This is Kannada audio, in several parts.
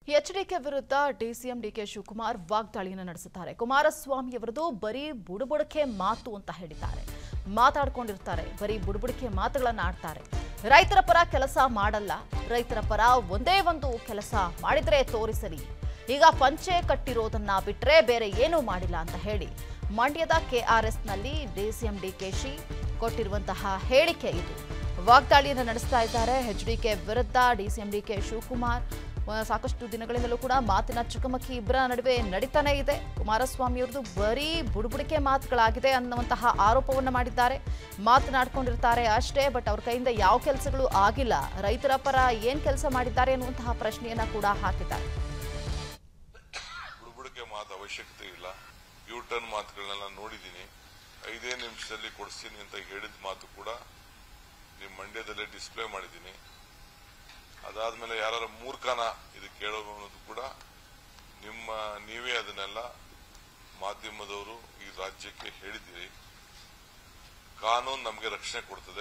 ಎಚ್ಡಿಕೆ ವಿರುದ್ಧ ಡಿಸಿಎಂ ಡಿಕೆ ಶಿವಕುಮಾರ್ ವಾಗ್ದಾಳಿಯನ್ನು ನಡೆಸುತ್ತಾರೆ ಕುಮಾರಸ್ವಾಮಿ ಅವರದು ಬರೀ ಬುಡುಬುಡಕೆ ಮಾತು ಅಂತ ಹೇಳಿದ್ದಾರೆ ಮಾತಾಡ್ಕೊಂಡಿರ್ತಾರೆ ಬರೀ ಬುಡುಬುಡಿಕೆ ಮಾತುಗಳನ್ನ ಆಡ್ತಾರೆ ರೈತರ ಪರ ಕೆಲಸ ಮಾಡಲ್ಲ ರೈತರ ಪರ ಒಂದೇ ಒಂದು ಕೆಲಸ ಮಾಡಿದ್ರೆ ತೋರಿಸಲಿ ಈಗ ಪಂಚೆ ಕಟ್ಟಿರೋದನ್ನ ಬಿಟ್ರೆ ಬೇರೆ ಏನೂ ಮಾಡಿಲ್ಲ ಅಂತ ಹೇಳಿ ಮಂಡ್ಯದ ಕೆಆರ್ಎಸ್ನಲ್ಲಿ ಡಿಸಿಎಂ ಡಿಕೆಶಿ ಕೊಟ್ಟಿರುವಂತಹ ಹೇಳಿಕೆ ಇದು ವಾಗ್ದಾಳಿಯನ್ನು ನಡೆಸ್ತಾ ಇದ್ದಾರೆ ಎಚ್ಡಿಕೆ ವಿರುದ್ಧ ಡಿಸಿಎಂ ಡಿಕೆ ಶಿವಕುಮಾರ್ ಆ, ಸಾಕಷ್ಟು ದಿನಗಳಿಂದಲೂ ಕೂಡ ಮಾತಿನ ಚಕಮಕಿ ಇಬ್ಬರ ನಡುವೆ ನಡೀತಾನೆ ಇದೆ ಕುಮಾರಸ್ವಾಮಿ ಅವ್ರದ್ದು ಬರೀ ಬುಡುಬುಡಿಕೆ ಮಾತುಗಳಾಗಿದೆ ಅನ್ನುವಂತಹ ಆರೋಪವನ್ನು ಮಾಡಿದ್ದಾರೆ ಮಾತನಾಡ್ಕೊಂಡಿರ್ತಾರೆ ಅಷ್ಟೇ ಬಟ್ ಅವ್ರ ಕೈಯಿಂದ ಯಾವ ಕೆಲಸಗಳು ಆಗಿಲ್ಲ ರೈತರ ಪರ ಏನ್ ಕೆಲಸ ಮಾಡಿದ್ದಾರೆ ಅನ್ನುವಂತಹ ಪ್ರಶ್ನೆಯನ್ನ ಕೂಡ ಹಾಕಿದ್ದಾರೆ ಬುಡುಬುಡಿಕೆ ಮಾತು ಅವಶ್ಯಕತೆ ಇಲ್ಲ ಯೂ ಟರ್ನ್ ಮಾತುಗಳನ್ನೆಲ್ಲ ನೋಡಿದ್ದೀನಿ ಐದೇ ನಿಮಿಷದಲ್ಲಿ ಕೊಡಿಸ್ತೀನಿ ಅಂತ ಹೇಳಿದ ಮಾತು ಕೂಡ ನಿಮ್ಮ ಮಂಡ್ಯದಲ್ಲೇ ಡಿಸ್ಪ್ಲೇ ಮಾಡಿದ್ದೀನಿ ಅದಾದ್ಮೇಲೆ ಯಾರ ಮೂರ್ಖನ ಇದು ಕೇಳೋದು ಅನ್ನೋದು ಕೂಡ ನಿಮ್ಮ ನೀವೇ ಅದನ್ನೆಲ್ಲ ಮಾಧ್ಯಮದವರು ಈ ರಾಜ್ಯಕ್ಕೆ ಹೇಳಿದ್ದೀರಿ ಕಾನೂನು ನಮಗೆ ರಕ್ಷಣೆ ಕೊಡ್ತದೆ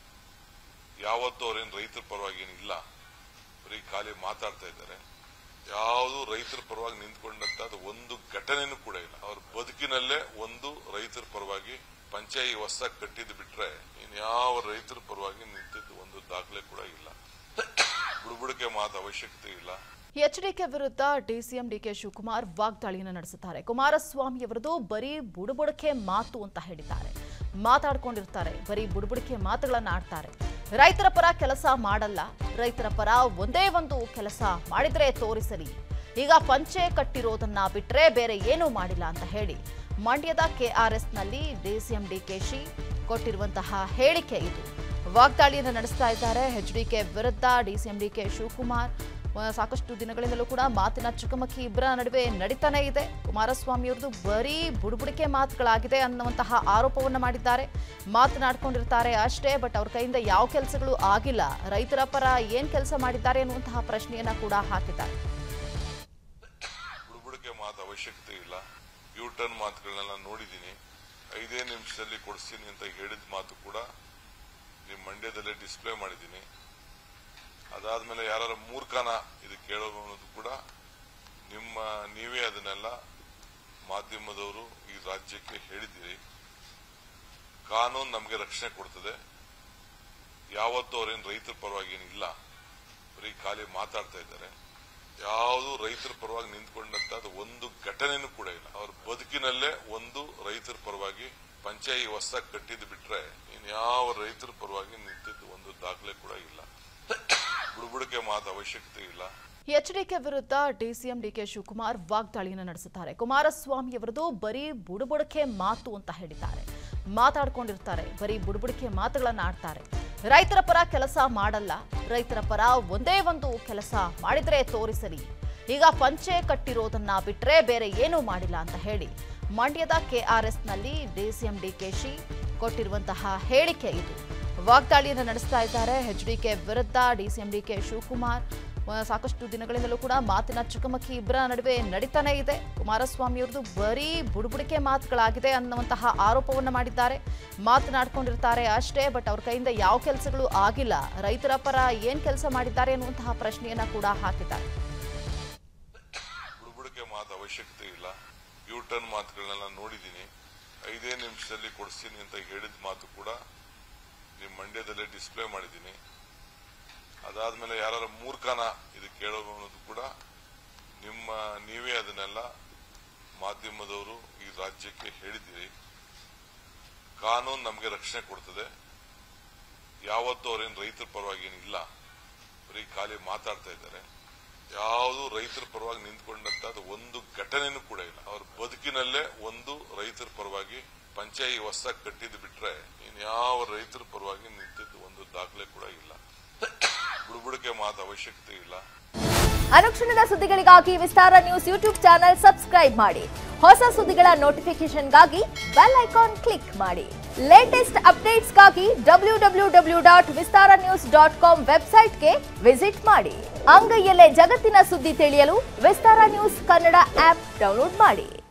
ಯಾವತ್ತೂ ಅವ್ರೇನು ರೈತರ ಪರವಾಗಿ ಏನಿಲ್ಲ ಬರೀ ಖಾಲಿ ಮಾತಾಡ್ತಾ ಇದ್ದಾರೆ ಯಾವುದು ರೈತರ ಪರವಾಗಿ ನಿಂತ್ಕೊಂಡಂತದ್ದು ಒಂದು ಘಟನೆನೂ ಕೂಡ ಇಲ್ಲ ಅವ್ರ ಬದುಕಿನಲ್ಲೇ ಒಂದು ರೈತರ ಪರವಾಗಿ ಪಂಚಾಯಿ ಹೊಸ ಕಟ್ಟಿದ್ದು ಬಿಟ್ರೆ ಇನ್ಯಾವ ರೈತರ ಪರವಾಗಿ ನಿಂತಿದ್ದು ಒಂದು ದಾಖಲೆ ಕೂಡ ಇಲ್ಲ ಬುಡುಬುಡಿಕೆ ಮಾತು ಅವಶ್ಯಕತೆ ಇಲ್ಲ ಎಚ್ಡಿಕೆ ವಿರುದ್ಧ ಡಿಸಿಎಂ ಡಿಕೆ ಶಿವಕುಮಾರ್ ವಾಗ್ದಾಳಿಯನ್ನು ನಡೆಸುತ್ತಾರೆ ಕುಮಾರಸ್ವಾಮಿ ಅವರದು ಬರೀ ಬುಡುಬುಡಕೆ ಮಾತು ಅಂತ ಹೇಳಿದ್ದಾರೆ ಮಾತಾಡ್ಕೊಂಡಿರ್ತಾರೆ ಬರೀ ಬುಡುಬುಡಿಕೆ ಮಾತುಗಳನ್ನ ಆಡ್ತಾರೆ ರೈತರ ಪರ ಕೆಲಸ ಮಾಡಲ್ಲ ರೈತರ ಪರ ಒಂದೇ ಒಂದು ಕೆಲಸ ಮಾಡಿದ್ರೆ ತೋರಿಸಲಿ ಈಗ ಪಂಚೆ ಕಟ್ಟಿರೋದನ್ನ ಬಿಟ್ರೆ ಬೇರೆ ಏನೂ ಮಾಡಿಲ್ಲ ಅಂತ ಹೇಳಿ ಮಂಡ್ಯದ ಕೆಆರ್ಎಸ್ನಲ್ಲಿ ಡಿಸಿಎಂ ಡಿಕೆಶಿ ಕೊಟ್ಟಿರುವಂತಹ ಹೇಳಿಕೆ ಇದು ವಾಗ್ದಾಳಿಯನ್ನು ನಡೆಸ್ತಾ ಇದ್ದಾರೆ ಎಚ್ಡಿಕೆ ವಿರುದ್ಧ ಡಿಸಿಎಂ ಡಿಕೆ ಶಿವಕುಮಾರ್ ಆ, ಸಾಕಷ್ಟು ದಿನಗಳಿಂದಲೂ ಕೂಡ ಮಾತಿನ ಚಕಮಕಿ ಇಬ್ಬರ ನಡುವೆ ನಡೀತಾನೆ ಇದೆ ಕುಮಾರಸ್ವಾಮಿ ಅವ್ರದ್ದು ಬರೀ ಬುಡುಬುಡಿಕೆ ಮಾತುಗಳಾಗಿದೆ ಅನ್ನುವಂತಹ ಆರೋಪವನ್ನು ಮಾಡಿದ್ದಾರೆ ಮಾತನಾಡ್ಕೊಂಡಿರ್ತಾರೆ ಅಷ್ಟೇ ಬಟ್ ಅವ್ರ ಕೈಯಿಂದ ಯಾವ ಕೆಲಸಗಳು ಆಗಿಲ್ಲ ರೈತರ ಪರ ಏನ್ ಕೆಲಸ ಮಾಡಿದ್ದಾರೆ ಅನ್ನುವಂತಹ ಪ್ರಶ್ನೆಯನ್ನ ಕೂಡ ಹಾಕಿದ್ದಾರೆ ಬುಡುಬುಡಿಕೆ ಮಾತು ಅವಶ್ಯಕತೆ ಇಲ್ಲ ಯೂ ಟರ್ನ್ ಮಾತುಗಳನ್ನೆಲ್ಲ ನೋಡಿದ್ದೀನಿ ಐದೇ ನಿಮಿಷದಲ್ಲಿ ಕೊಡಿಸ್ತೀನಿ ಅಂತ ಹೇಳಿದ ಮಾತು ಕೂಡ ನಿಮ್ಮ ಮಂಡ್ಯದಲ್ಲೇ ಡಿಸ್ಪ್ಲೇ ಮಾಡಿದ್ದೀನಿ ಅದಾದ್ಮೇಲೆ ಯಾರ ಮೂರ್ಖನ ಇದು ಕೇಳೋದು ಅನ್ನೋದು ಕೂಡ ನಿಮ್ಮ ನೀವೇ ಅದನ್ನೆಲ್ಲ ಮಾಧ್ಯಮದವರು ಈ ರಾಜ್ಯಕ್ಕೆ ಹೇಳಿದ್ದೀರಿ ಕಾನೂನು ನಮಗೆ ರಕ್ಷಣೆ ಕೊಡ್ತದೆ ಯಾವತ್ತೂ ಅವ್ರೇನು ರೈತರ ಪರವಾಗಿ ಏನಿಲ್ಲ ಬರೀ ಖಾಲಿ ಮಾತಾಡ್ತಾ ಇದ್ದಾರೆ ಯಾವುದು ರೈತರ ಪರವಾಗಿ ನಿಂತ್ಕೊಂಡಂತದ್ದು ಒಂದು ಘಟನೆನೂ ಕೂಡ ಇಲ್ಲ ಅವ್ರ ಬದುಕಿನಲ್ಲೇ ಒಂದು ರೈತರ ಪರವಾಗಿ ಪಂಚಾಯಿ ಹೊಸ ಕಟ್ಟಿದ್ದು ಬಿಟ್ರೆ ಇನ್ಯಾವ ರೈತರ ಪರವಾಗಿ ನಿಂತಿದ್ದು ಒಂದು ದಾಖಲೆ ಕೂಡ ಇಲ್ಲ ಬುಡುಬುಡಿಕೆ ಮಾತು ಅವಶ್ಯಕತೆ ಇಲ್ಲ ಎಚ್ಡಿಕೆ ವಿರುದ್ಧ ಡಿಸಿಎಂ ಡಿಕೆ ಶಿವಕುಮಾರ್ ವಾಗ್ದಾಳಿಯನ್ನು ನಡೆಸುತ್ತಾರೆ ಕುಮಾರಸ್ವಾಮಿ ಅವರದು ಬರೀ ಬುಡುಬುಡಕೆ ಮಾತು ಅಂತ ಹೇಳಿದ್ದಾರೆ ಮಾತಾಡ್ಕೊಂಡಿರ್ತಾರೆ ಬರೀ ಬುಡುಬುಡಿಕೆ ಮಾತುಗಳನ್ನ ಆಡ್ತಾರೆ ರೈತರ ಪರ ಕೆಲಸ ಮಾಡಲ್ಲ ರೈತರ ಪರ ಒಂದೇ ಒಂದು ಕೆಲಸ ಮಾಡಿದ್ರೆ ತೋರಿಸಲಿ ಈಗ ಪಂಚೆ ಕಟ್ಟಿರೋದನ್ನ ಬಿಟ್ರೆ ಬೇರೆ ಏನೂ ಮಾಡಿಲ್ಲ ಅಂತ ಹೇಳಿ ಮಂಡ್ಯದ ಕೆಆರ್ಎಸ್ನಲ್ಲಿ ಡಿಸಿಎಂ ಡಿಕೆಶಿ ಕೊಟ್ಟಿರುವಂತಹ ಹೇಳಿಕೆ ಇದು ವಾಗ್ದಾಳಿಯನ್ನು ನಡೆಸ್ತಾ ಇದ್ದಾರೆ ಎಚ್ಡಿಕೆ ವಿರುದ್ಧ ಡಿಸಿಎಂ ಡಿಕೆ ಶಿವಕುಮಾರ್ ಆ, ಸಾಕಷ್ಟು ದಿನಗಳಿಂದಲೂ ಕೂಡ ಮಾತಿನ ಚಕಮಕಿ ಇಬ್ಬರ ನಡುವೆ ನಡೀತಾನೆ ಇದೆ ಕುಮಾರಸ್ವಾಮಿ ಅವ್ರದ್ದು ಬರೀ ಬುಡುಬುಡಿಕೆ ಮಾತುಗಳಾಗಿದೆ ಅನ್ನುವಂತಹ ಆರೋಪವನ್ನು ಮಾಡಿದ್ದಾರೆ ಮಾತನಾಡ್ಕೊಂಡಿರ್ತಾರೆ ಅಷ್ಟೇ ಬಟ್ ಅವ್ರ ಕೈಯಿಂದ ಯಾವ ಕೆಲಸಗಳು ಆಗಿಲ್ಲ ರೈತರ ಪರ ಏನ್ ಕೆಲಸ ಮಾಡಿದ್ದಾರೆ ಅನ್ನುವಂತಹ ಪ್ರಶ್ನೆಯನ್ನ ಕೂಡ ಹಾಕಿದ್ದಾರೆ ಬುಡುಬುಡಿಕೆ ಮಾತು ಅವಶ್ಯಕತೆ ಇಲ್ಲ ಯೂ ಟರ್ನ್ ಮಾತುಗಳನ್ನೆಲ್ಲ ನೋಡಿದ್ದೀನಿ ಐದೇ ನಿಮಿಷದಲ್ಲಿ ಕೊಡಿಸ್ತೀನಿ ಅಂತ ಹೇಳಿದ ಮಾತು ಕೂಡ ನಿಮ್ಮ ಮಂಡ್ಯದಲ್ಲೇ ಡಿಸ್ಪ್ಲೇ ಮಾಡಿದ್ದೀನಿ ಅದಾದ್ಮೇಲೆ ಯಾರ ಮೂರ್ಖನ ಇದು ಕೇಳೋದು ಅನ್ನೋದು ಕೂಡ ನಿಮ್ಮ ನೀವೇ ಅದನ್ನೆಲ್ಲ ಮಾಧ್ಯಮದವರು ಈ ರಾಜ್ಯಕ್ಕೆ ಹೇಳಿದ್ದೀರಿ ಕಾನೂನು ನಮಗೆ ರಕ್ಷಣೆ ಕೊಡ್ತದೆ ಯಾವತ್ತೂ ಅವ್ರೇನು ರೈತರ ಪರವಾಗಿ ಏನಿಲ್ಲ ಬರೀ ಖಾಲಿ ಮಾತಾಡ್ತಾ ಇದ್ದಾರೆ ಯಾವುದು ರೈತರ ಪರವಾಗಿ ನಿಂತ್ಕೊಂಡಂತದ್ದು ಒಂದು ಘಟನೆನೂ ಕೂಡ ಇಲ್ಲ ಅವ್ರ ಬದುಕಿನಲ್ಲೇ ಒಂದು ರೈತರ ಪರವಾಗಿ ಪಂಚಾಯಿ ಹೊಸ ಕಟ್ಟಿದ್ದು ಬಿಟ್ರೆ ಇನ್ಯಾವ ರೈತರ ಪರವಾಗಿ ನಿಂತಿದ್ದು ಒಂದು ದಾಖಲೆ ಕೂಡ ಇಲ್ಲ ಬುಡುಬುಡಿಕೆ ಮಾತು ಅವಶ್ಯಕತೆ ಇಲ್ಲ ಅನುಕ್ಷಣದ ಸುದ್ದಿಗಳಿಗಾಗಿ Vistara news YouTube channel subscribe ಮಾಡಿ ಹೊಸ ಸುದ್ದಿಗಳ ನೋಟಿಫಿಕೇಶನ್ಗಾಗಿ ಬೆಲ್ ಐಕಾನ್ ಕ್ಲಿಕ್ ಮಾಡಿ ಲೇಟೆಸ್ಟ್ ಅಪ್ಡೇಟ್ಸ್ಗಾಗಿ W W W dot Vistara news dot com ವೆಬ್ಸೈಟ್ಗೆ ವಿಸಿಟ್ ಮಾಡಿ ಅಂಗೈಯಲ್ಲೇ ಜಗತ್ತಿನ ಸುದ್ದಿ ತಿಳಿಯಲು Vistara news Kannada app download ಮಾಡಿ